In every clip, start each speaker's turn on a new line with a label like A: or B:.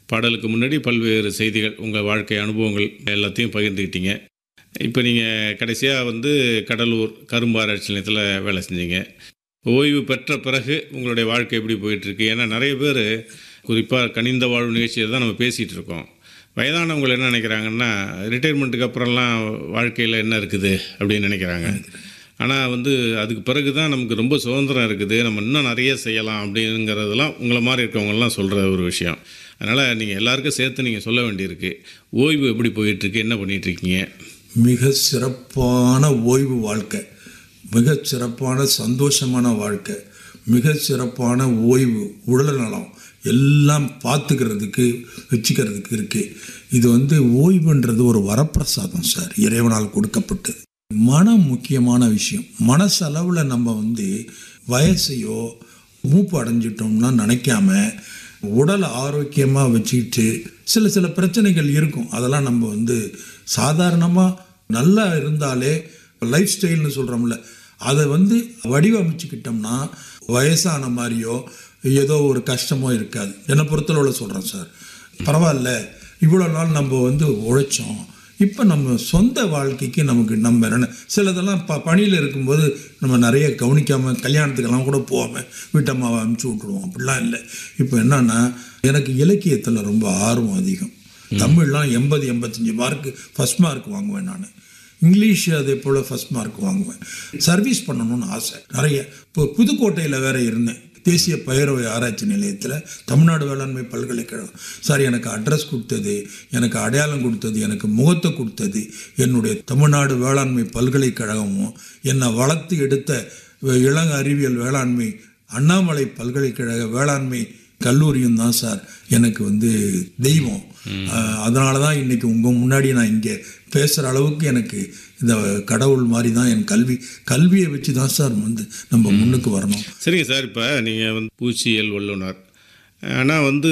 A: பாடலுக்கு முன்னாடி பல்வேறு செய்திகள் உங்கள் வாழ்க்கை அனுபவங்கள் எல்லாத்தையும் பகிர்ந்துக்கிட்டீங்க இப்போ நீங்கள் கடைசியாக வந்து கடலூர் கரும்பு ஆராய்ச்சி நிலையத்தில் வேலை செஞ்சீங்க ஓய்வு பெற்ற பிறகு உங்களுடைய வாழ்க்கை எப்படி போயிட்டுருக்கு ஏன்னா நிறைய பேர் குறிப்பாக கனிந்த வாழ்வு நிகழ்ச்சியை தான் நம்ம பேசிகிட்டு இருக்கோம் வயதானவங்க என்ன நினைக்கிறாங்கன்னா ரிட்டைர்மெண்ட்டுக்கு அப்புறம்லாம் வாழ்க்கையில் என்ன இருக்குது அப்படின்னு நினைக்கிறாங்க ஆனால் வந்து அதுக்கு பிறகு தான் நமக்கு ரொம்ப சுதந்திரம் இருக்குது நம்ம இன்னும் நிறைய செய்யலாம் அப்படிங்கிறதெல்லாம் உங்களை மாதிரி இருக்கவங்கெல்லாம் சொல்கிற ஒரு விஷயம் அதனால் நீங்கள் எல்லாருக்கும் சேர்த்து நீங்கள் சொல்ல வேண்டியிருக்கு ஓய்வு எப்படி போயிட்டுருக்கு என்ன பண்ணிகிட்ருக்கீங்க
B: மிக சிறப்பான ஓய்வு வாழ்க்கை மிக சிறப்பான சந்தோஷமான வாழ்க்கை மிக சிறப்பான ஓய்வு உடல் நலம் எல்லாம் பார்த்துக்கிறதுக்கு வச்சுக்கிறதுக்கு இருக்கு இது வந்து ஓய்வுன்றது ஒரு வரப்பிரசாதம் சார் இறைவனால் கொடுக்கப்பட்டது மனம் முக்கியமான விஷயம் மனசளவில் நம்ம வந்து வயசையோ மூப்பு அடைஞ்சிட்டோம்னா நினைக்காம உடலை ஆரோக்கியமாக வச்சுக்கிட்டு சில சில பிரச்சனைகள் இருக்கும் அதெல்லாம் நம்ம வந்து சாதாரணமாக நல்லா இருந்தாலே லைஃப் ஸ்டைல்னு சொல்கிறோம்ல அதை வந்து வடிவமைச்சுக்கிட்டோம்னா வயசான மாதிரியோ ஏதோ ஒரு கஷ்டமோ இருக்காது என்னை பொறுத்தளவில் சொல்கிறேன் சார் பரவாயில்ல இவ்வளோ நாள் நம்ம வந்து உழைச்சோம் இப்போ நம்ம சொந்த வாழ்க்கைக்கு நமக்கு நம்ம என்ன சிலதெல்லாம் ப பணியில் இருக்கும்போது நம்ம நிறைய கவனிக்காமல் கல்யாணத்துக்கெல்லாம் கூட போகாமல் வீட்டம்மாவை அனுப்பிச்சி விட்ருவோம் அப்படிலாம் இல்லை இப்போ என்னன்னா எனக்கு இலக்கியத்தில் ரொம்ப ஆர்வம் அதிகம் தமிழ்லாம் எண்பது எண்பத்தஞ்சு மார்க்கு ஃபஸ்ட் மார்க் வாங்குவேன் நான் இங்கிலீஷ் அதே போல் ஃபஸ்ட் மார்க் வாங்குவேன் சர்வீஸ் பண்ணணும்னு ஆசை நிறைய இப்போ புதுக்கோட்டையில் வேற இருந்தேன் தேசிய பயிரவை ஆராய்ச்சி நிலையத்தில் தமிழ்நாடு வேளாண்மை பல்கலைக்கழகம் சார் எனக்கு அட்ரஸ் கொடுத்தது எனக்கு அடையாளம் கொடுத்தது எனக்கு முகத்தை கொடுத்தது என்னுடைய தமிழ்நாடு வேளாண்மை பல்கலைக்கழகமும் என்னை வளர்த்து எடுத்த இளங்க அறிவியல் வேளாண்மை அண்ணாமலை பல்கலைக்கழக வேளாண்மை கல்லூரியும் தான் சார் எனக்கு வந்து தெய்வம் அதனால தான் இன்னைக்கு உங்கள் முன்னாடி நான் இங்கே பேசுகிற அளவுக்கு எனக்கு இந்த கடவுள் மாதிரி தான் என் கல்வி கல்வியை வச்சு தான் சார் வந்து நம்ம முன்னுக்கு வரணும்
A: சரிங்க சார் இப்போ நீங்கள் வந்து பூச்சியியல் வல்லுனர் ஆனால் வந்து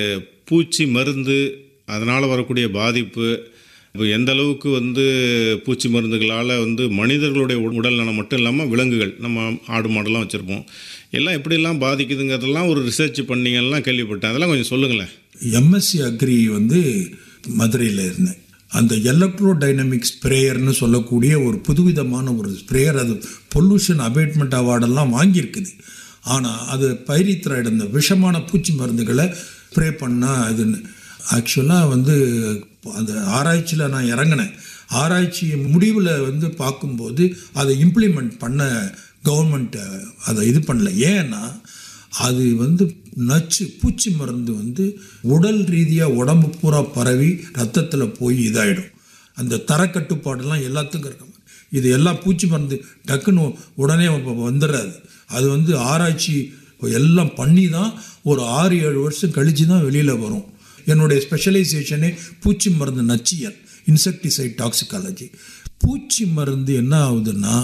A: பூச்சி மருந்து அதனால் வரக்கூடிய பாதிப்பு இப்போ எந்த அளவுக்கு வந்து பூச்சி மருந்துகளால் வந்து மனிதர்களுடைய உடல் நலம் மட்டும் இல்லாமல் விலங்குகள் நம்ம ஆடு மாடெல்லாம் வச்சுருப்போம் எல்லாம் எப்படிலாம் பாதிக்குதுங்கிறதெல்லாம் ஒரு ரிசர்ச் பண்ணீங்கலாம் கேள்விப்பட்டேன் அதெல்லாம் கொஞ்சம் சொல்லுங்களேன்
B: எம்எஸ்சி அக்ரி வந்து மதுரையில் இருந்தேன் அந்த எலக்ட்ரோ டைனமிக் ஸ்ப்ரேயர்னு சொல்லக்கூடிய ஒரு புதுவிதமான ஒரு ஸ்ப்ரேயர் அது பொல்யூஷன் அபேட்மெண்ட் அவார்டெல்லாம் வாங்கியிருக்குது ஆனால் அது பைரித்ராய்டு அந்த விஷமான பூச்சி மருந்துகளை ஸ்ப்ரே பண்ணால் அதுன்னு ஆக்சுவலாக வந்து அந்த ஆராய்ச்சியில் நான் இறங்கினேன் ஆராய்ச்சி முடிவில் வந்து பார்க்கும்போது அதை இம்ப்ளிமெண்ட் பண்ண கவர்மெண்ட் அதை இது பண்ணல ஏன்னா அது வந்து நச்சு பூச்சி மருந்து வந்து உடல் ரீதியாக உடம்பு பூரா பரவி ரத்தத்தில் போய் இதாகிடும் அந்த தரக்கட்டுப்பாடெல்லாம் எல்லாத்துக்கும் இருக்க இது எல்லாம் பூச்சி மருந்து டக்குன்னு உடனே வந்துடாது அது வந்து ஆராய்ச்சி எல்லாம் பண்ணி தான் ஒரு ஆறு ஏழு வருஷம் கழித்து தான் வெளியில் வரும் என்னுடைய ஸ்பெஷலைசேஷனே பூச்சி மருந்து நச்சியல் இன்செக்டிசைட் டாக்ஸிகாலஜி பூச்சி மருந்து என்ன ஆகுதுன்னா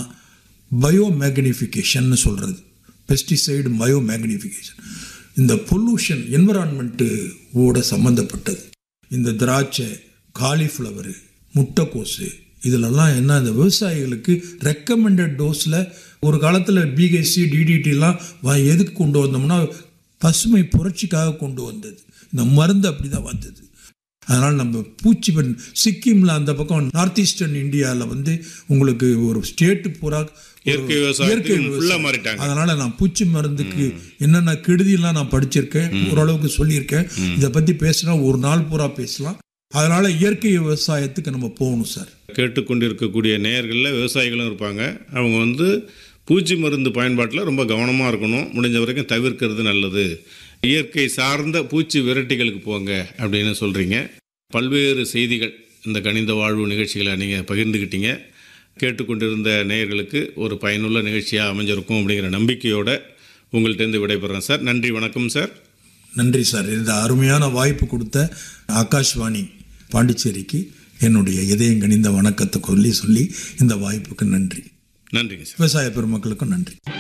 B: பயோ மேக்னிஃபிகேஷன் சொல்கிறது பெஸ்டிசைடு பயோ மேக்னிஃபிகேஷன் இந்த பொல்யூஷன் என்விரான்மெண்ட்டு ஓட சம்மந்தப்பட்டது இந்த திராட்சை காலிஃப்ளவரு முட்டைக்கோசு இதிலெல்லாம் என்ன இந்த விவசாயிகளுக்கு ரெக்கமெண்டட் டோஸில் ஒரு காலத்தில் பிஹெச்சி டிடிடிலாம் எதுக்கு கொண்டு வந்தோம்னா பசுமை புரட்சிக்காக கொண்டு வந்தது இந்த மருந்து அப்படி தான் வந்தது அதனால் நம்ம பூச்சி பண் சிக்கிமில் அந்த பக்கம் நார்த் ஈஸ்டர்ன் இந்தியாவில் வந்து உங்களுக்கு ஒரு ஸ்டேட்டு பூரா
A: இயற்கை விவசாயத்துக்கு ஃபுல்லாக மாறிட்டாங்க
B: அதனால நான் பூச்சி மருந்துக்கு என்னென்ன கெடுதியெல்லாம் நான் படிச்சிருக்கேன் ஓரளவுக்கு சொல்லியிருக்கேன் இதை பற்றி பேசினா ஒரு நாள் பூரா பேசலாம் அதனால இயற்கை விவசாயத்துக்கு நம்ம போகணும் சார்
A: கேட்டுக்கொண்டிருக்கக்கூடிய நேயர்களில் விவசாயிகளும் இருப்பாங்க அவங்க வந்து பூச்சி மருந்து பயன்பாட்டில் ரொம்ப கவனமாக இருக்கணும் முடிஞ்ச வரைக்கும் தவிர்க்கிறது நல்லது இயற்கை சார்ந்த பூச்சி விரட்டிகளுக்கு போங்க அப்படின்னு சொல்கிறீங்க பல்வேறு செய்திகள் இந்த கணித வாழ்வு நிகழ்ச்சிகளை நீங்கள் பகிர்ந்துக்கிட்டீங்க கேட்டுக்கொண்டிருந்த நேயர்களுக்கு ஒரு பயனுள்ள நிகழ்ச்சியாக அமைஞ்சிருக்கும் அப்படிங்கிற நம்பிக்கையோடு உங்கள்கிட்டருந்து விடைபெறேன் சார் நன்றி வணக்கம் சார்
B: நன்றி சார் இந்த அருமையான வாய்ப்பு கொடுத்த ஆகாஷ்வாணி பாண்டிச்சேரிக்கு என்னுடைய இதயம் கணிந்த வணக்கத்தை சொல்லி சொல்லி இந்த வாய்ப்புக்கு நன்றி
A: நன்றிங்க சார்
B: விவசாய பெருமக்களுக்கும் நன்றி